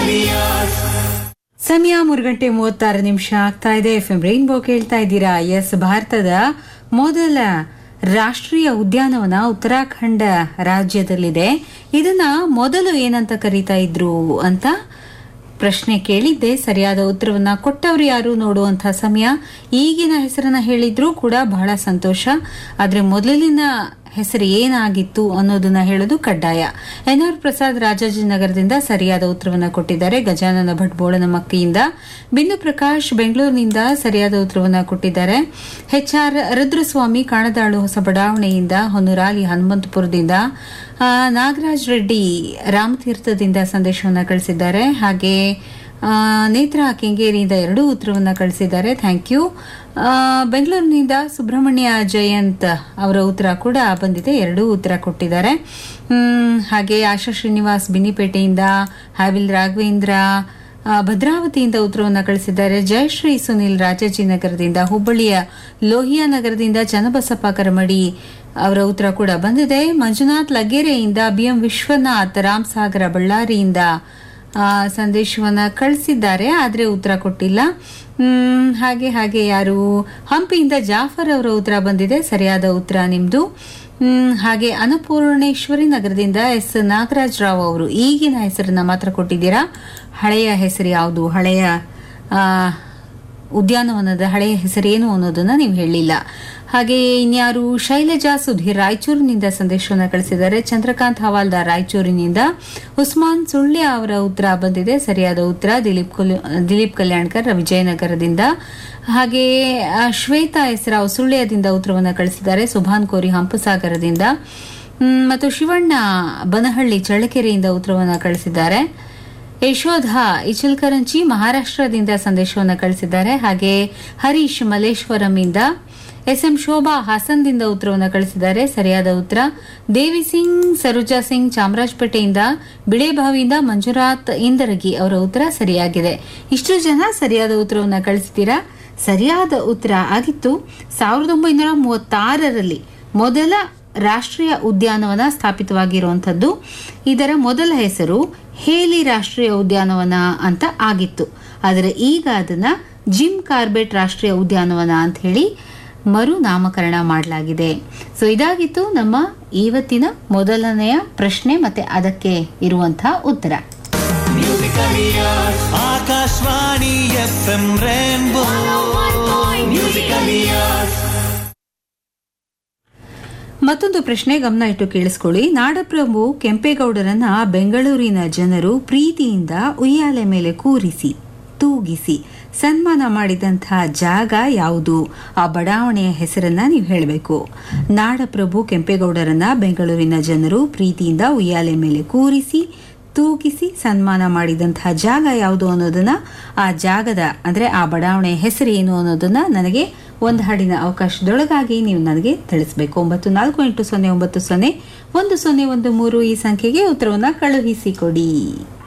ಸಮಯ ಮೂರು ಗಂಟೆ ಮೂವತ್ತಾರು ನಿಮಿಷ ಆಗ್ತಾ ಇದೆ ಎಫ್ ಎಂ ರೈನ್ಬೋ ಕೇಳ್ತಾ ಇದ್ದೀರಾ ಎಸ್ ಭಾರತದ ಮೊದಲ ರಾಷ್ಟ್ರೀಯ ಉದ್ಯಾನವನ ಉತ್ತರಾಖಂಡ ರಾಜ್ಯದಲ್ಲಿದೆ ಇದನ್ನ ಮೊದಲು ಏನಂತ ಕರೀತಾ ಇದ್ರು ಅಂತ ಪ್ರಶ್ನೆ ಕೇಳಿದ್ದೆ ಸರಿಯಾದ ಉತ್ತರವನ್ನ ಕೊಟ್ಟವ್ರು ಯಾರು ನೋಡುವಂತ ಸಮಯ ಈಗಿನ ಹೆಸರನ್ನ ಹೇಳಿದ್ರೂ ಕೂಡ ಬಹಳ ಸಂತೋಷ ಆದ್ರೆ ಮೊದಲಿನ ಹೆಸರು ಏನಾಗಿತ್ತು ಅನ್ನೋದನ್ನ ಹೇಳೋದು ಕಡ್ಡಾಯ ಎನ್ ಆರ್ ಪ್ರಸಾದ್ ರಾಜಾಜಿನಗರದಿಂದ ಸರಿಯಾದ ಉತ್ತರವನ್ನ ಕೊಟ್ಟಿದ್ದಾರೆ ಗಜಾನನ ಭಟ್ ಬೋಳನಮಕ್ಕಿಯಿಂದ ಬಿಂದು ಪ್ರಕಾಶ್ ಬೆಂಗಳೂರಿನಿಂದ ಸರಿಯಾದ ಉತ್ತರವನ್ನ ಕೊಟ್ಟಿದ್ದಾರೆ ಎಚ್ ಆರ್ ರುದ್ರಸ್ವಾಮಿ ಕಾಣದಾಳು ಹೊಸ ಬಡಾವಣೆಯಿಂದ ಹೊನ್ನೂರಾಲಿ ಹನುಮಂತಪುರದಿಂದ ಆ, ನಾಗರಾಜ್ ರೆಡ್ಡಿ ರಾಮತೀರ್ಥದಿಂದ ಸಂದೇಶವನ್ನ ಕಳಿಸಿದ್ದಾರೆ ಹಾಗೆ ಆ, ನೇತ್ರ ಕೆಂಗೇರಿಯಿಂದ ಎರಡೂ ಉತ್ತರವನ್ನ ಕಳಿಸಿದ್ದಾರೆ ಥ್ಯಾಂಕ್ ಯು ಆ, ಬೆಂಗಳೂರಿನಿಂದ ಸುಬ್ರಹ್ಮಣ್ಯ ಜಯಂತ್ ಅವರ ಉತ್ತರ ಕೂಡ ಬಂದಿದೆ ಎರಡೂ ಉತ್ತರ ಕೊಟ್ಟಿದ್ದಾರೆ ಹ್ಮ್, ಹಾಗೆ ಆಶಾ ಶ್ರೀನಿವಾಸ್ ಬಿನ್ನಿಪೇಟೆಯಿಂದ ಹಾವಿಲ್ ರಾಘವೇಂದ್ರ ಆ, ಭದ್ರಾವತಿಯಿಂದ ಉತ್ತರವನ್ನು ಕಳಿಸಿದ್ದಾರೆ ಜಯಶ್ರೀ ಸುನಿಲ್ ರಾಜಾಜಿನಗರದಿಂದ ಹುಬ್ಬಳ್ಳಿಯ ಲೋಹಿಯಾ ನಗರದಿಂದ ಚನ್ನಬಸಪ್ಪ ಕರಮಡಿ ಅವರ ಉತ್ತರ ಕೂಡ ಬಂದಿದೆ ಮಂಜುನಾಥ್ ಲಗೇರೆಯಿಂದ ಬಿಎಂ ವಿಶ್ವನಾಥ್ ರಾಮಸಾಗರ ಬಳ್ಳಾರಿಯಿಂದ ಆ, ಸಂದೇಶವನ್ನ ಕಳಿಸಿದ್ದಾರೆ ಆದ್ರೆ ಉತ್ತರ ಕೊಟ್ಟಿಲ್ಲ ಹ್ಮ್, ಹಾಗೆ ಹಾಗೆ ಯಾರು ಹಂಪಿಯಿಂದ ಜಾಫರ್ ಅವರ ಉತ್ತರ ಬಂದಿದೆ ಸರಿಯಾದ ಉತ್ತರ ನಿಮ್ದು ಹ್ಮ್, ಹಾಗೆ ಅನ್ನಪೂರ್ಣೇಶ್ವರಿ ನಗರದಿಂದ ಎಸ್ ನಾಗರಾಜ್ ರಾವ್ ಅವರು ಈಗಿನ ಹೆಸರನ್ನ ಮಾತ್ರ ಕೊಟ್ಟಿದ್ದೀರಾ ಹಳೆಯ ಹೆಸರು ಯಾವುದು ಹಳೆಯ ಆ, ಉದ್ಯಾನವನದ ಹಳೆಯ ಹೆಸರೇನು ಅನ್ನೋದನ್ನ ನೀವು ಹೇಳಿಲ್ಲ ಹಾಗೆ ಇನ್ಯಾರು ಶೈಲಜಾ ಸುಧೀರ್ ರಾಯಚೂರಿನಿಂದ ಸಂದೇಶವನ್ನು ಕಳಿಸಿದ್ದಾರೆ ಚಂದ್ರಕಾಂತ್ ಹವಾಲ್ದಾರ್ ರಾಯಚೂರಿನಿಂದ ಉಸ್ಮಾನ್ ಸುಳ್ಯ ಅವರ ಉತ್ತರ ಬಂದಿದೆ ಸರಿಯಾದ ಉತ್ತರ ದಿಲೀಪ್ ಕುಲ್- ದಿಲೀಪ್ ಕಲ್ಯಾಣ್ಕರ್ ವಿಜಯನಗರದಿಂದ ಹಾಗೆ ಆ, ಶ್ವೇತಾ ಹೆಸರಾವ್ ಸುಳ್ಯದಿಂದ ಉತ್ತರವನ್ನು ಕಳಿಸಿದ್ದಾರೆ ಸುಭಾನ್ ಕೋರಿ ಹಂಪಸಾಗರದಿಂದ ಹ್ಮ್, ಮತ್ತು ಶಿವಣ್ಣ ಬನಹಳ್ಳಿ ಚಳ್ಳಕೆರೆಯಿಂದ ಉತ್ತರವನ್ನು ಕಳಿಸಿದ್ದಾರೆ ಯಶೋಧ ಇಚಲ್ಕರಂಚಿ ಮಹಾರಾಷ್ಟ್ರದಿಂದ ಸಂದೇಶವನ್ನು ಕಳಿಸಿದ್ದಾರೆ ಹಾಗೆ ಹರೀಶ್ ಮಲೇಶ್ವರಂಯಿಂದ ಎಸ್ ಎಂ ಶೋಭಾ ಹಾಸನ್ದಿಂದ ಉತ್ತರವನ್ನು ಕಳಿಸಿದ್ದಾರೆ ಸರಿಯಾದ ಉತ್ತರ ದೇವಿ ಸಿಂಗ್ ಸರೋಜಾ ಸಿಂಗ್ ಚಾಮರಾಜಪೇಟೆಯಿಂದ ಬಿಳೆಬಾವಿಯಿಂದ ಮಂಜುನಾಥ್ ಇಂದರಗಿ ಅವರ ಉತ್ತರ ಸರಿಯಾಗಿದೆ ಇಷ್ಟು ಜನ ಸರಿಯಾದ ಉತ್ತರವನ್ನು ಕಳಿಸಿದ್ದೀರಾ ಸರಿಯಾದ ಉತ್ತರ ಆಗಿತ್ತು ಸಾವಿರದ ಒಂಬೈನೂರ ಮೂವತ್ತಾರರಲ್ಲಿ ಮೊದಲ ರಾಷ್ಟ್ರೀಯ ಉದ್ಯಾನವನ ಸ್ಥಾಪಿತವಾಗಿರುವಂಥದ್ದು ಇದರ ಮೊದಲ ಹೆಸರು ಹೇಲಿ ರಾಷ್ಟ್ರೀಯ ಉದ್ಯಾನವನ ಅಂತ ಆಗಿತ್ತು ಆದರೆ ಈಗ ಅದನ್ನ ಜಿಮ್ ಕಾರ್ಬೆಟ್ ರಾಷ್ಟ್ರೀಯ ಉದ್ಯಾನವನ ಅಂತ ಹೇಳಿ ಮರು ನಾಮಕರಣ ಮಾಡಲಾಗಿದೆ ಸೊ ಇದಾಗಿತ್ತು ನಮ್ಮ ಇವತ್ತಿನ ಮೊದಲನೆಯ ಪ್ರಶ್ನೆ ಮತ್ತೆ ಅದಕ್ಕೆ ಇರುವಂತಹ ಉತ್ತರ ಆಕಾಶವಾಣಿ ಎಫ್ ಎಂ ರೇನ್ಬೋ ಮತ್ತೊಂದು ಪ್ರಶ್ನೆ ಗಮನ ಇಟ್ಟು ಕೇಳಿಸ್ಕೊಳ್ಳಿ ನಾಡಪ್ರಭು ಕೆಂಪೇಗೌಡರನ್ನ ಬೆಂಗಳೂರಿನ ಜನರು ಪ್ರೀತಿಯಿಂದ ಉಯ್ಯಾಲೆ ಮೇಲೆ ಕೂರಿಸಿ ತೂಗಿಸಿ ಸನ್ಮಾನ ಮಾಡಿದಂತಹ ಜಾಗ ಯಾವುದು ಆ ಬಡಾವಣೆಯ ಹೆಸರನ್ನ ನೀವು ಹೇಳಬೇಕು ನಾಡಪ್ರಭು ಕೆಂಪೇಗೌಡರನ್ನ ಬೆಂಗಳೂರಿನ ಜನರು ಪ್ರೀತಿಯಿಂದ ಉಯ್ಯಾಲೆ ಮೇಲೆ ಕೂರಿಸಿ ತೂಗಿಸಿ ಸನ್ಮಾನ ಮಾಡಿದಂತಹ ಜಾಗ ಯಾವುದು ಅನ್ನೋದನ್ನ ಆ ಜಾಗದ ಅಂದ್ರೆ ಆ ಬಡಾವಣೆಯ ಹೆಸರು ಏನು ಅನ್ನೋದನ್ನ ನನಗೆ ಒಂದು ಹಾಡಿನ ಅವಕಾಶದೊಳಗಾಗಿ ನೀವು ನನಗೆ ತಿಳಿಸಬೇಕು ಒಂಬತ್ತು ನಾಲ್ಕು ಎಂಟು ಸೊನ್ನೆ ಒಂಬತ್ತು ಸೊನ್ನೆ ಒಂದು ಸೊನ್ನೆ ಒಂದು ಮೂರು ಈ ಸಂಖ್ಯೆಗೆ ಉತ್ತರವನ್ನ ಕಳುಹಿಸಿಕೊಡಿ